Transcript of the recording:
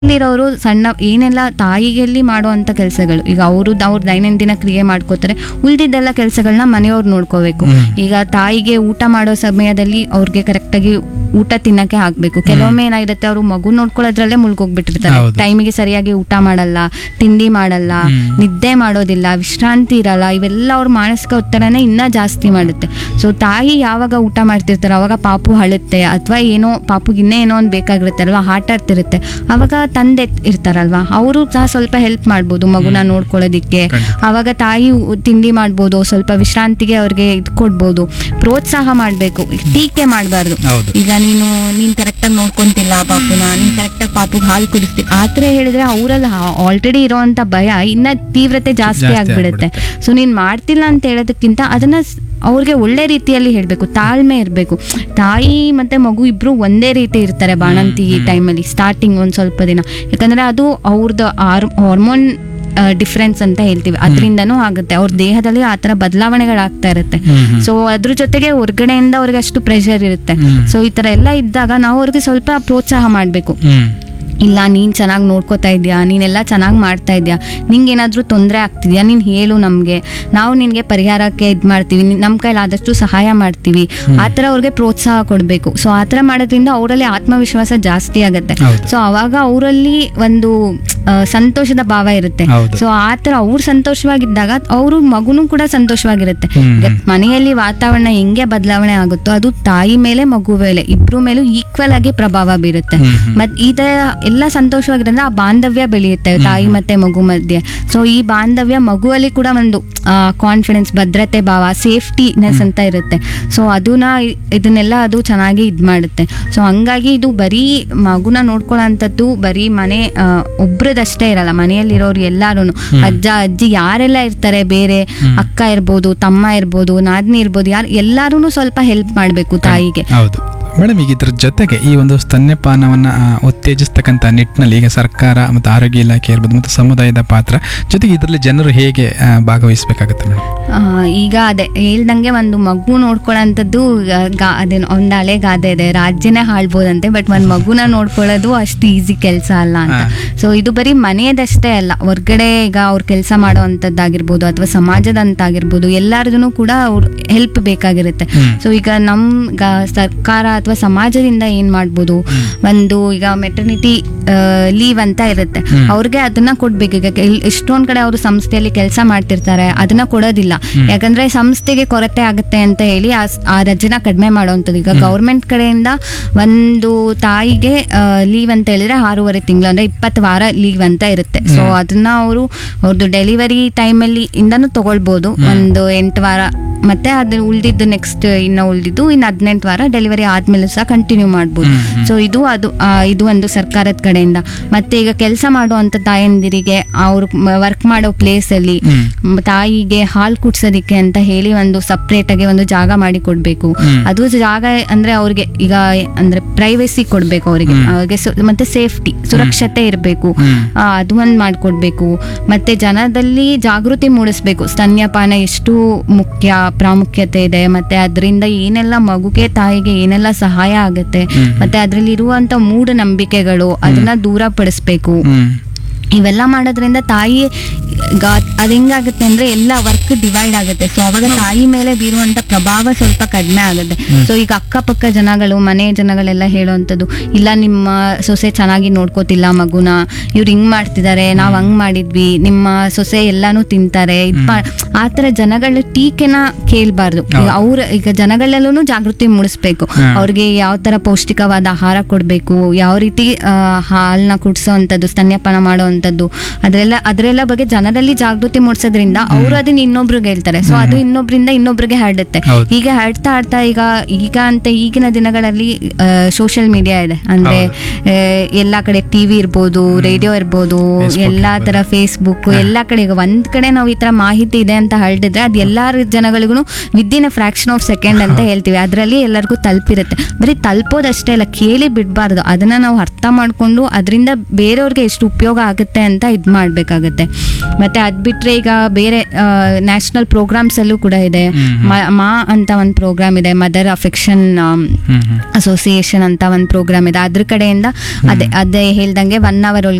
ಇರೋರು ಸಣ್ಣ ಏನೆಲ್ಲ ತಾಯಿಗೆಲ್ಲಿ ಮಾಡುವಂತ ಕೆಲಸಗಳು ಈಗ ಅವರು ಅವ್ರ ದೈನಂದಿನ ಕ್ರಿಯೆ ಮಾಡ್ಕೋತಾರೆ ಉಳಿದಿದ್ದೆಲ್ಲ ಕೆಲಸಗಳನ್ನ ಮನೆಯವ್ರು ನೋಡ್ಕೋಬೇಕು ಹ್ಮ್. ಈಗ ತಾಯಿಗೆ ಊಟ ಮಾಡೋ ಸಮಯದಲ್ಲಿ ಅವ್ರಿಗೆ ಕರೆಕ್ಟಾಗಿ ಊಟ ತಿನ್ನಕ್ಕೆ ಆಗ್ಬೇಕು ಕೆಲವೊಮ್ಮೆ ಏನಾಗಿರುತ್ತೆ ಅವರು ಮಗು ನೋಡ್ಕೊಳ್ಳೋದ್ರಲ್ಲೇ ಮುಳ್ಗೋಗ್ಬಿಟ್ಟಿರ್ತಾರೆ ಹೌದು. ಟೈಮಿಗೆ ಸರಿಯಾಗಿ ಊಟ ಮಾಡಲ್ಲ ತಿಂಡಿ ಮಾಡಲ್ಲ ಹ್ಮ್. ನಿದ್ದೆ ಮಾಡೋದಿಲ್ಲ ವಿಶ್ರಾಂತಿ ಇರಲ್ಲ ಇವೆಲ್ಲ ಅವ್ರ ಮಾನಸಿಕ ಒತ್ತಡನ ಇನ್ನ ಜಾಸ್ತಿ ಮಾಡುತ್ತೆ ಸೊ ತಾಯಿ ಯಾವಾಗ ಊಟ ಮಾಡ್ತಿರ್ತಾರೆ ಅವಾಗ ಪಾಪು ಅಳುತ್ತೆ ಅಥವಾ ಏನೋ ಪಾಪುಗೆ ಇನ್ನೇ ಏನೋ ಒಂದು ಬೇಕಾಗಿರುತ್ತೆ ಅಲ್ವಾ ಆಟ ಆಡ್ತಿರುತ್ತೆ ಅವಾಗ ತಂದೆ ಇರ್ತಾರಲ್ವಾ ಅವರು ಸಹ ಸ್ವಲ್ಪ ಹೆಲ್ಪ್ ಮಾಡ್ಬೋದು ಮಗುನ ನೋಡ್ಕೊಳ್ಳೋದಿಕ್ಕೆ ಖಂಡಿತ. ಅವಾಗ ತಾಯಿ ಉ- ತಿಂಡಿ ಮಾಡ್ಬೋದು ಸ್ವಲ್ಪ ವಿಶ್ರಾಂತಿಗೆ ಅವ್ರಿಗೆ ಇದು ಕೊಡ್ಬೋದು ಪ್ರೋತ್ಸಾಹ ಮಾಡಬೇಕು ಟೀಕೆ ಮಾಡಬಾರ್ದು ಹೌದು. ಈಗ ನೀನು ನೀನ್ ಕರೆಕ್ಟಾಗಿ ನೋಡ್ಕೊಂತಿಲ್ಲ ಪಾಪುನ ನೀನ್ ಕರೆಕ್ಟಾಗಿ ಪಾಪುಗೆ ಹಾಲು ಕುಡಿಸ್ತಿ ಆ ಥರ ಹೇಳಿದ್ರೆ ಅವರಲ್ಲಿ ಆಲ್ರೆಡಿ ಇರೋವಂಥ ಭಯ ಇನ್ನ ತೀವ್ರತೆ ಜಾಸ್ತಿ ಜಾಸ್ತಿ ಆಗ್ಬಿಡುತ್ತೆ ಆಗ್ಬಿಡುತ್ತೆ. ಸೊ ನೀನ್ ಮಾಡ್ತಿಲ್ಲ ಅಂತ ಹೇಳೋದಕ್ಕಿಂತ ಅದನ್ನ ಸ್- ಅವ್ರಿಗೆ ಒಳ್ಳೆ ರೀತಿಯಲ್ಲಿ ಹೇಳ್ಬೇಕು ತಾಳ್ಮೆ ಇರಬೇಕು ತಾಯಿ ಮತ್ತೆ ಮಗು ಇಬ್ರು ಒಂದೇ ರೀತಿ ಇರ್ತಾರೆ ಬಾಣಂತಿ ಟೈಮಲ್ಲಿ ಸ್ಟಾರ್ಟಿಂಗ್ ಒಂದ್ ಸ್ವಲ್ಪ ದಿನ ಯಾಕಂದ್ರೆ ಅದು ಅವ್ರದ್ದು ಹಾರ್ಮೋನ್ ಡಿಫ್ರೆನ್ಸ್ ಅಂತ ಹೇಳ್ತೀವಿ ಅದರಿಂದನೂ ಆಗುತ್ತೆ ಅವ್ರ ದೇಹದಲ್ಲಿ ಆ ಥರ ಬದಲಾವಣೆಗಳಾಗ್ತಾ ಇರುತ್ತೆ ಹ್ಮ್, ಹ್ಮ್. ಸೊ ಅದ್ರ ಜೊತೆಗೆ ಹೊರ್ಗಡೆಯಿಂದ ಅವ್ರಿಗೆ ಅಷ್ಟು ಪ್ರೆಷರ್ ಇರುತ್ತೆ ಹ್ಮ್. ಸೊ ಈ ತರ ಎಲ್ಲ ಇದ್ದಾಗ ನಾವು ಅವ್ರಿಗೆ ಸ್ವಲ್ಪ ಪ್ರೋತ್ಸಾಹ ಮಾಡಬೇಕು ಹ್ಮ್ ಇಲ್ಲ ನೀನ್ ಚೆನ್ನಾಗಿ ನೋಡ್ಕೋತಾ ಇದೀಯಾ ನೀನೆಲ್ಲ ಚೆನ್ನಾಗಿ ಮಾಡ್ತಾ ಇದೀಯಾ ನಿಂಗೆ ಏನಾದ್ರೂ ತೊಂದರೆ ಆಗ್ತಿದ್ಯಾ ನೀನ್ ಹೇಳು ನಮ್ಗೆ ನಾವು ನಿನ್ಗೆ ಪರಿಹಾರಕ್ಕೆ ಇದ್ ಮಾಡ್ತೀವಿ ನಿನ್- ನಮ್ ಕೈಲಿ ಆದಷ್ಟು ಸಹಾಯ ಮಾಡ್ತೀವಿ ಆ ಥರ ಅವ್ರಿಗೆ ಪ್ರೋತ್ಸಾಹ ಕೊಡ್ಬೇಕು ಸೊ ಆ ಥರ ಮಾಡೋದ್ರಿಂದ ಅವರಲ್ಲಿ ಆತ್ಮವಿಶ್ವಾಸ ಜಾಸ್ತಿ ಆಗುತ್ತೆ ಹೌದು. ಸೊ ಅವಾಗ ಅವರಲ್ಲಿ ಒಂದು ಆ, ಸಂತೋಷದ ಭಾವ ಇರುತ್ತೆ ಹೌದು. ಸೊ ಆ ಥರ ಅವ್ರು ಸಂತೋಷವಾಗಿದ್ದಾಗ ಅವರು ಮಗುನೂ ಕೂಡ ಸಂತೋಷವಾಗಿರುತ್ತೆ ಹ್ಮ್. ಈಗ ಮನೆಯಲ್ಲಿ ವಾತಾವರಣ ಹೆಂಗೆ ಬದಲಾವಣೆ ಆಗುತ್ತೋ ಅದು ತಾಯಿ ಮೇಲೆ ಮಗು ಮೇಲೆ ಇಬ್ರು ಮೇಲೂ ಈಕ್ವಲ್ ಆಗಿ ಪ್ರಭಾವ ಬೀರುತ್ತೆ ಹ್ಮ್, ಹ್ಮ್. ಮತ್ ಈ ತರ ಎಲ್ಲ ಸಂತೋಷವಾಗಿರೋದ್ರಿಂದ ಆ ಬಾಂಧವ್ಯ ಬೆಳೆಯುತ್ತೆ ತಾಯಿ ಮತ್ತೆ ಮಗು ಮಧ್ಯೆ ಸೊ ಈ ಬಾಂಧವ್ಯ ಮಗುವಲ್ಲಿ ಕೂಡ ಒಂದು ಕಾನ್ಫಿಡೆನ್ಸ್ ಭದ್ರತೆ ಭಾವ ಸೇಫ್ಟಿನೆಸ್ ಅಂತ ಇರುತ್ತೆ ಸೊ ಅದನ್ನ ಇ- ಇದನ್ನೆಲ್ಲ ಅದು ಚೆನ್ನಾಗಿ ಇದ್ ಮಾಡುತ್ತೆ ಸೊ ಹಂಗಾಗಿ ಇದು ಬರೀ ಮಗುನ ನೋಡ್ಕೊಳ್ಳೋಂಥದ್ದು ಬರೀ ಮನೆ ಆ, ಒಬ್ರದಷ್ಟೇ ಇರಲ್ಲ ಮನೆಯಲ್ಲಿರೋರು ಎಲ್ಲಾರು ಅಜ್ಜ ಅಜ್ಜಿ ಯಾರೆಲ್ಲ ಇರ್ತಾರೆ ಬೇರೆ ಅಕ್ಕ ಇರ್ಬೋದು ತಮ್ಮ ಇರ್ಬೋದು ನಾದ್ನಿ ಇರ್ಬೋದು ಯಾರು ಎಲ್ಲಾರು ಸ್ವಲ್ಪ ಹೆಲ್ಪ್ ಮಾಡಬೇಕು ತಾಯಿಗೆ ಹೌದು ಮೇಡಮ್ ಈಗ ಇದ್ರ ಜೊತೆಗೆ ಈ ಒಂದು ಸ್ತನ್ಯಪಾನವನ್ನ ಆ, ಉತ್ತೇಜಿಸ್ತಕ್ಕಂಥ ನಿಟ್ಟಿನಲ್ಲಿ ಈಗ ಸರ್ಕಾರ ಮತ್ತು ಆರೋಗ್ಯ ಇಲಾಖೆ ಇರ್ಬೋದು ಮತ್ತು ಸಮುದಾಯದ ಪಾತ್ರ ಜೊತೆಗೆ ಇದರಲ್ಲಿ ಜನರು ಹೇಗೆ ಆ, ಭಾಗವಹಿಸಬೇಕಾಗುತ್ತೆ ಮೇಡಮ್ ಆ, ಈಗ ಅದೇ ಹೇಳ್ದಂಗೆ ಒಂದು ಮಗು ನೋಡ್ಕೊಳ್ಳೋಂಥದ್ದು ಗಾ ಅದೇನು ಒಂದು ಹಳೆ ಗಾದೆ ಇದೆ ರಾಜ್ಯನೇ ಹಾಳ್ಬೋದಂತೆ ಬಟ್ ಒಂದು ಮಗುನ ನೋಡ್ಕೊಳ್ಳೋದು ಅಷ್ಟು ಈಸಿ ಕೆಲಸ ಅಲ್ಲ ಅಂತ ಹಾ. ಸೊ ಇದು ಬರೀ ಮನೆಯದಷ್ಟೇ ಅಲ್ಲ ಹೊರ್ಗಡೆ ಈಗ ಅವ್ರು ಕೆಲಸ ಮಾಡೋ ಅಂಥದ್ದಾಗಿರ್ಬೋದು ಅಥವಾ ಸಮಾಜದಂತಾಗಿರ್ಬೋದು ಎಲ್ಲರಿಗೂ ಕೂಡ ಅವ್ರ ಹೆಲ್ಪ್ ಬೇಕಾಗಿರುತ್ತೆ ಹ್ಮ್. ಸೊ ಈಗ ನಮ್ ಗ- ಸರ್ಕಾರ ಅಥವಾ ಸಮಾಜದಿಂದ ಏನ್ ಮಾಡ್ಬೋದು ಒಂದು ಈಗ ಮೆಟರ್ನಿಟಿ ಲೀವ್ ಅಂತ ಇರುತ್ತೆ ಹ್ಮ್. ಅವ್ರಿಗೆ ಅದನ್ನ ಕೊಡ್ಬೇಕು ಈಗ ಕೆಲ್- ಎಷ್ಟೊಂದ್ ಕಡೆ ಅವರು ಸಂಸ್ಥೆಯಲ್ಲಿ ಕೆಲಸ ಮಾಡ್ತಿರ್ತಾರೆ ಅದನ್ನ ಕೊಡೋದಿಲ್ಲ ಯಾಕಂದ್ರೆ ಸಂಸ್ಥೆಗೆ ಕೊರತೆ ಆಗುತ್ತೆ ಅಂತ ಹೇಳಿ ಆ ಸ್- ಆ ರಜೆನ ಕಡಿಮೆ ಮಾಡುವಂಥದ್ದು ಈಗ ಗೌರ್ಮೆಂಟ್ ಕಡೆಯಿಂದ ಒಂದು ತಾಯಿಗೆ ಲೀವ್ ಅಂತ ಹೇಳಿದ್ರೆ ಆರೂವರೆ ತಿಂಗಳು ಅಂದ್ರೆ ಇಪ್ಪತ್ತು ವಾರ ಲೀವ್ ಅಂತ ಇರುತ್ತೆ ಸೊ ಅದನ್ನ ಅವರು ಅವ್ರದ್ದು ಡೆಲಿವರಿ ಟೈಮಲ್ಲಿ ಇಂದನೂ ತಗೊಳ್ಬೋದು ಒಂದು ಎಂಟು ವಾರ ಮತ್ತೆ ಅದು ಉಳಿದಿದ್ದು ನೆಕ್ಸ್ಟ್ ಇನ್ನು ಉಳಿದಿದ್ದು ಇನ್ನು ಹದಿನೆಂಟು ವಾರ ಡೆಲಿವರಿ ಆದ್ಮೇಲೆ ಸಹ ಕಂಟಿನ್ಯೂ ಮಾಡ್ಬೋದು ಹ್ಮ್, ಹ್ಮ್. ಸೊ ಇದು ಅದು ಆ, ಇದು ಒಂದು ಸರ್ಕಾರದ ಕಡೆಯಿಂದ ಮತ್ತೆ ಈಗ ಕೆಲಸ ಮಾಡುವಂತ ತಾಯಂದಿರಿಗೆ ಅವ್ರು ವರ್ಕ್ ಮಾಡೋ ಪ್ಲೇಸ್ ಅಲ್ಲಿ ಹ್ಮ್. ಮ್, ತಾಯಿಗೆ ಹಾಲು ಕುಡ್ಸೋದಿಕ್ಕೆ ಅಂತ ಹೇಳಿ ಒಂದು ಸಪ್ರೇಟ್ ಆಗಿ ಒಂದು ಜಾಗ ಮಾಡಿ ಕೊಡ್ಬೇಕು ಹ್ಮ್. ಅದು ಜಾಗ ಅಂದ್ರೆ ಅವ್ರಿಗೆ ಈಗ ಅಂದ್ರೆ ಪ್ರೈವೇಸಿ ಕೊಡ್ಬೇಕು ಅವರಿಗೆ ಅವ್ರಿಗೆ ಸು- ಮತ್ತೆ ಸೇಫ್ಟಿ ಸುರಕ್ಷತೆ ಇರಬೇಕು ಹ್ಮ್. ಅದು ಒಂದು ಮಾಡ್ಕೊಡ್ಬೇಕು ಮತ್ತೆ ಜನದಲ್ಲಿ ಜಾಗೃತಿ ಮೂಡಿಸ್ಬೇಕು ಸ್ತನ್ಯಪಾನ ಎಷ್ಟು ಮುಖ್ಯ ಪ್ರಾಮುಖ್ಯತೆ ಇದೆ ಮತ್ತೆ ಅದರಿಂದ ಏನೆಲ್ಲ ಮಗುಗೆ ತಾಯಿಗೆ ಏನೆಲ್ಲ ಸಹಾಯ ಆಗುತ್ತೆ ಹ್ಮ್. ಮತ್ತೆ ಅದ್ರಲ್ಲಿ ಇರುವಂತ ಮೂಢನಂಬಿಕೆಗಳು ಅದನ್ನ ದೂರ ಪಡಿಸ್ಬೇಕು ಹ್ಮ್ ಇವೆಲ್ಲ ಮಾಡೋದ್ರಿಂದ ತಾಯಿ ಗ- ಅದ್ ಹೆಂಗಾಗುತ್ತೆ ಅಂದ್ರೆ ಎಲ್ಲ ವರ್ಕ್ ಡಿವೈಡ್ ಆಗುತ್ತೆ ಸೊ ಅವಾಗ ತಾಯಿ ಮೇಲೆ ಬೀರುವಂತ ಪ್ರಭಾವ ಸ್ವಲ್ಪ ಕಡಿಮೆ ಆಗುತ್ತೆ ಸೊ ಈಗ ಅಕ್ಕಪಕ್ಕ ಜನಗಳು ಮನೆ ಜನಗಳೆಲ್ಲ ಹೇಳುವಂಥದ್ದು ಇಲ್ಲ ನಿಮ್ಮ ಸೊಸೆ ಚೆನ್ನಾಗಿ ನೋಡ್ಕೋತಿಲ್ಲ ಮಗುನ ಇವ್ರು ಹಿಂಗ್ ಮಾಡ್ತಿದ್ದಾರೆ ನಾವ್ ಹಂಗ್ ಮಾಡಿದ್ವಿ ನಿಮ್ಮ ಸೊಸೆ ಎಲ್ಲಾನು ತಿಂತಾರೆ ಇದ್ ಮಾ- ಆ ತರ ಜನಗಳ ಟೀಕೆನ ಕೇಳ್ಬಾರ್ದು ಈಗ ಅವ್ರ ಈಗ ಜನಗಳಲ್ಲೂ ಜಾಗೃತಿ ಮೂಡಿಸ್ಬೇಕು ಹಾ. ಅವ್ರಿಗೆ ಯಾವ ತರ ಪೌಷ್ಟಿಕವಾದ ಆಹಾರ ಕೊಡ್ಬೇಕು ಯಾವ ರೀತಿ ಆ, ಹಾಲ್ನ ಕುಡ್ಸೋ ಅಂತದ್ದು ಸ್ತನ್ಯಪಾನ ಮಾಡೋ ಅಂತದ್ದು ಅದರೆಲ್ಲ ಅದರೆಲ್ಲ ಬಗ್ಗೆ ಜನರಲ್ಲಿ ಜಾಗೃತಿ ಮೂಡಿಸೋದ್ರಿಂದ ಅವರು ಅದನ್ನ ಇನ್ನೊಬ್ರಿಗೆ ಹೇಳ್ತಾರೆ ಸೊ ಅದು ಇನ್ನೊಬ್ರಿಂದ ಇನ್ನೊಬ್ರಿಗೆ ಹರಡುತ್ತೆ ಹೌದು. ಹೀಗೆ ಹರಡ್ತಾ ಹರಡ್ತಾ ಈಗ ಈಗ ಅಂತ ಈಗಿನ ದಿನಗಳಲ್ಲಿ ಸೋಷಿಯಲ್ ಮೀಡಿಯಾ ಇದೆ ಅಂದ್ರೆ ಆ, ಎಲ್ಲಾ ಕಡೆ ಟಿವಿ ಇರ್ಬೋದು ರೇಡಿಯೋ ಇರ್ಬೋದು Facebook ಎಲ್ಲಾ ಇರ್ಬೋದು. ತರ ಫೇಸ್ಬುಕ್ ಎಲ್ಲಾ ಕಡೆ ಈಗ ಒಂದ್ ಕಡೆ ನಾವು ಈ ತರ ಮಾಹಿತಿ ಇದೆ ಅಂತ ಹರಡಿದ್ರೆ ಅದು ಎಲ್ಲಾ ಜನಗಳಿಗೂ within a fraction of second ಅಂತ ಹೇಳ್ತೀವಿ ಅದರಲ್ಲಿ ಎಲ್ಲರಿಗೂ ತಲುಪಿರುತ್ತೆ ಬರೀ ತಲುಪೋದಷ್ಟೇ ಅಲ್ಲ ಕೇಳಿ ಬಿಡಬಾರ್ದು ಅದನ್ನ ನಾವು ಅರ್ಥ ಮಾಡ್ಕೊಂಡು ಅದರಿಂದ ಬೇರೆಯವ್ರಿಗೆ ಎಷ್ಟು ಉಪಯೋಗ ಆಗುತ್ತೆ ಬರುತ್ತೆ ಅಂತ ಇದು ಮಾಡಬೇಕಾಗತ್ತೆ ಮತ್ತು ಅದು ಬಿಟ್ಟರೆ ಈಗ ಬೇರೆ ನ್ಯಾಷನಲ್ ಪ್ರೋಗ್ರಾಮ್ಸಲ್ಲೂ ಕೂಡ ಇದೆ ಹ್ಮ್. ಮ- ಮಾ ಅಂತ ಒಂದು ಪ್ರೋಗ್ರಾಮ್ ಇದೆ mother affection hmm hmm association ಅಂತ ಒಂದು ಪ್ರೋಗ್ರಾಮ್ ಇದೆ ಅದ್ರ ಕಡೆಯಿಂದ ಅದೇ ಅದೇ ಹೇಳ್ದಂಗೆ ಒನ್ ಅವರ್